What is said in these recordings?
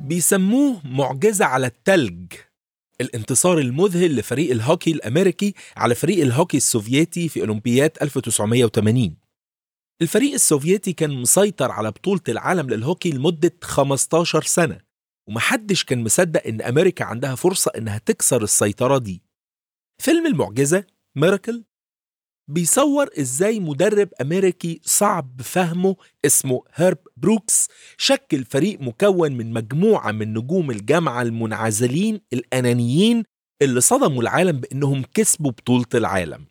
بيسموه معجزة على التلج الانتصار المذهل لفريق الهوكي الأمريكي على فريق الهوكي السوفيتي في أولمبياد 1980 الفريق السوفيتي كان مسيطر على بطولة العالم للهوكي لمدة 15 سنة ومحدش كان مصدق إن أمريكا عندها فرصة إنها تكسر السيطرة دي فيلم المعجزة ميراكل بيصور ازاي مدرب امريكي صعب فهمه اسمه هيرب بروكس شكل فريق مكون من مجموعه من نجوم الجامعه المنعزلين الانانيين اللي صدموا العالم بانهم كسبوا بطوله العالم.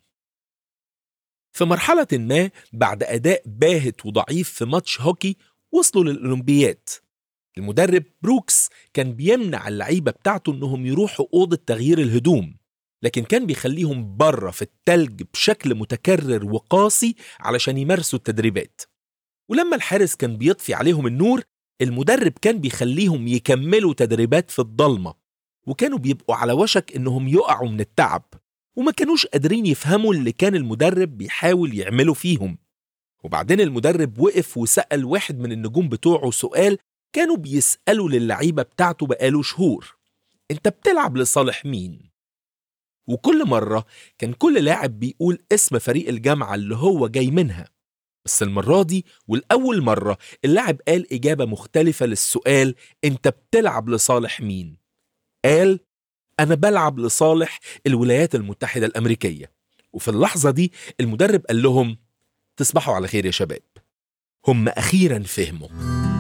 في مرحله ما بعد اداء باهت وضعيف في ماتش هوكي وصلوا للاولمبياد. المدرب بروكس كان بيمنع اللعيبه بتاعته انهم يروحوا اوضه تغيير الهدوم لكن كان بيخليهم بره في التلج بشكل متكرر وقاسي علشان يمارسوا التدريبات ولما الحارس كان بيطفي عليهم النور المدرب كان بيخليهم يكملوا تدريبات في الضلمة وكانوا بيبقوا على وشك انهم يقعوا من التعب وما كانوش قادرين يفهموا اللي كان المدرب بيحاول يعمله فيهم وبعدين المدرب وقف وسأل واحد من النجوم بتوعه سؤال كانوا بيسألوا للعيبة بتاعته بقاله شهور انت بتلعب لصالح مين؟ وكل مرة كان كل لاعب بيقول اسم فريق الجامعة اللي هو جاي منها بس المرة دي والأول مرة اللاعب قال إجابة مختلفة للسؤال أنت بتلعب لصالح مين؟ قال أنا بلعب لصالح الولايات المتحدة الأمريكية وفي اللحظة دي المدرب قال لهم تصبحوا على خير يا شباب هم أخيرا فهموا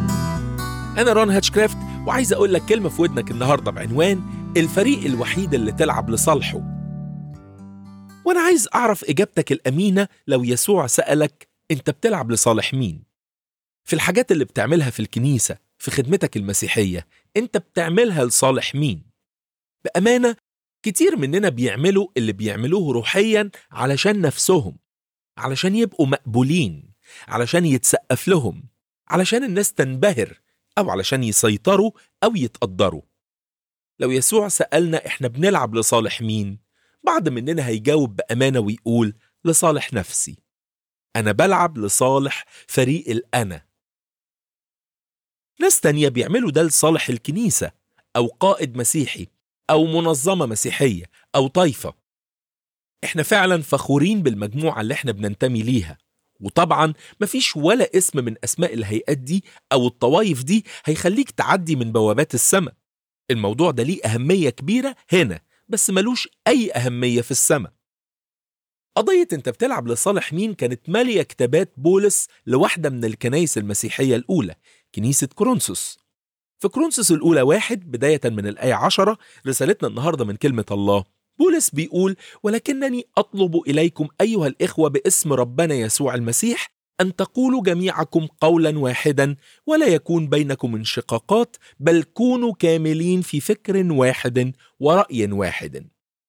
أنا رون هاتشكرافت وعايز أقول لك كلمة في ودنك النهاردة بعنوان الفريق الوحيد اللي تلعب لصالحه وأنا عايز أعرف إجابتك الأمينة لو يسوع سألك أنت بتلعب لصالح مين؟ في الحاجات اللي بتعملها في الكنيسة في خدمتك المسيحية أنت بتعملها لصالح مين؟ بأمانة كتير مننا بيعملوا اللي بيعملوه روحيا علشان نفسهم علشان يبقوا مقبولين علشان يتسقف لهم علشان الناس تنبهر أو علشان يسيطروا أو يتقدروا لو يسوع سألنا إحنا بنلعب لصالح مين؟ بعض مننا هيجاوب بأمانة ويقول لصالح نفسي أنا بلعب لصالح فريق الأنا ناس تانية بيعملوا ده لصالح الكنيسة أو قائد مسيحي أو منظمة مسيحية أو طائفة إحنا فعلا فخورين بالمجموعة اللي إحنا بننتمي ليها وطبعا مفيش ولا اسم من أسماء الهيئات دي أو الطوائف دي هيخليك تعدي من بوابات السماء الموضوع ده ليه أهمية كبيرة هنا بس ملوش أي أهمية في السماء قضية أنت بتلعب لصالح مين كانت مالية كتابات بولس لواحدة من الكنايس المسيحية الأولى كنيسة كورنثوس في كورنثوس الأولى واحد بداية من الآية عشرة رسالتنا النهاردة من كلمة الله بولس بيقول ولكنني أطلب إليكم أيها الإخوة باسم ربنا يسوع المسيح أن تقولوا جميعكم قولا واحدا ولا يكون بينكم انشقاقات بل كونوا كاملين في فكر واحد ورأي واحد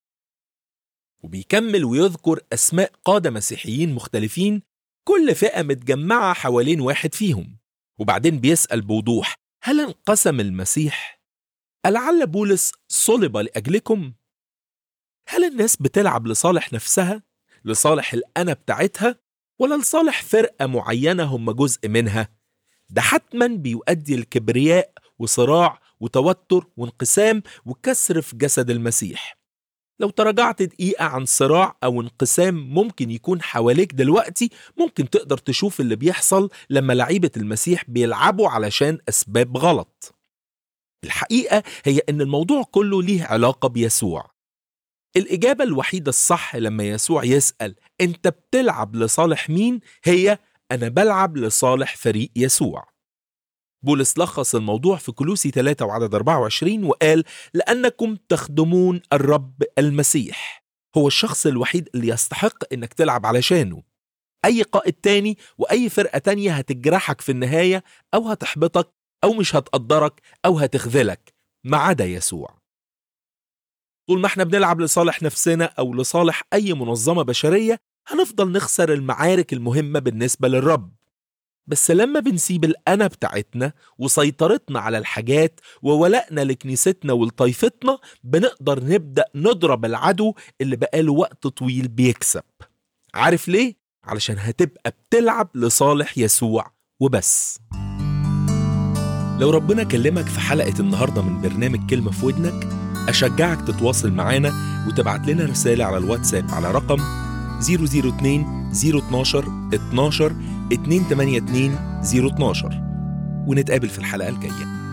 وبيكمل ويذكر أسماء قادة مسيحيين مختلفين كل فئة متجمعة حوالين واحد فيهم وبعدين بيسأل بوضوح هل انقسم المسيح؟ ألعل بولس صلب لأجلكم؟ هل الناس بتلعب لصالح نفسها؟ لصالح الأنا بتاعتها؟ ولا لصالح فرقة معينة هم جزء منها؟ ده حتما بيؤدي الكبرياء وصراع وتوتر وانقسام وكسر في جسد المسيح لو تراجعت دقيقة عن صراع أو انقسام ممكن يكون حواليك دلوقتي ممكن تقدر تشوف اللي بيحصل لما لعيبة المسيح بيلعبوا علشان أسباب غلط الحقيقة هي أن الموضوع كله ليه علاقة بيسوع الإجابة الوحيدة الصح لما يسوع يسأل أنت بتلعب لصالح مين هي أنا بلعب لصالح فريق يسوع بولس لخص الموضوع في كلوسي 3 وعدد 24 وقال لأنكم تخدمون الرب المسيح هو الشخص الوحيد اللي يستحق إنك تلعب علشانه أي قائد تاني وأي فرقة تانية هتجرحك في النهاية أو هتحبطك أو مش هتقدرك أو هتخذلك ما عدا يسوع طول ما احنا بنلعب لصالح نفسنا أو لصالح أي منظمة بشرية هنفضل نخسر المعارك المهمة بالنسبة للرب بس لما بنسيب الأنا بتاعتنا وسيطرتنا على الحاجات وولائنا لكنيستنا ولطائفتنا بنقدر نبدأ نضرب العدو اللي بقاله وقت طويل بيكسب عارف ليه؟ علشان هتبقى بتلعب لصالح يسوع وبس لو ربنا كلمك في حلقة النهاردة من برنامج كلمة في ودنك أشجعك تتواصل معانا وتبعت لنا رسالة على الواتساب على رقم 002 012 12 282 012 ونتقابل في الحلقة الجاية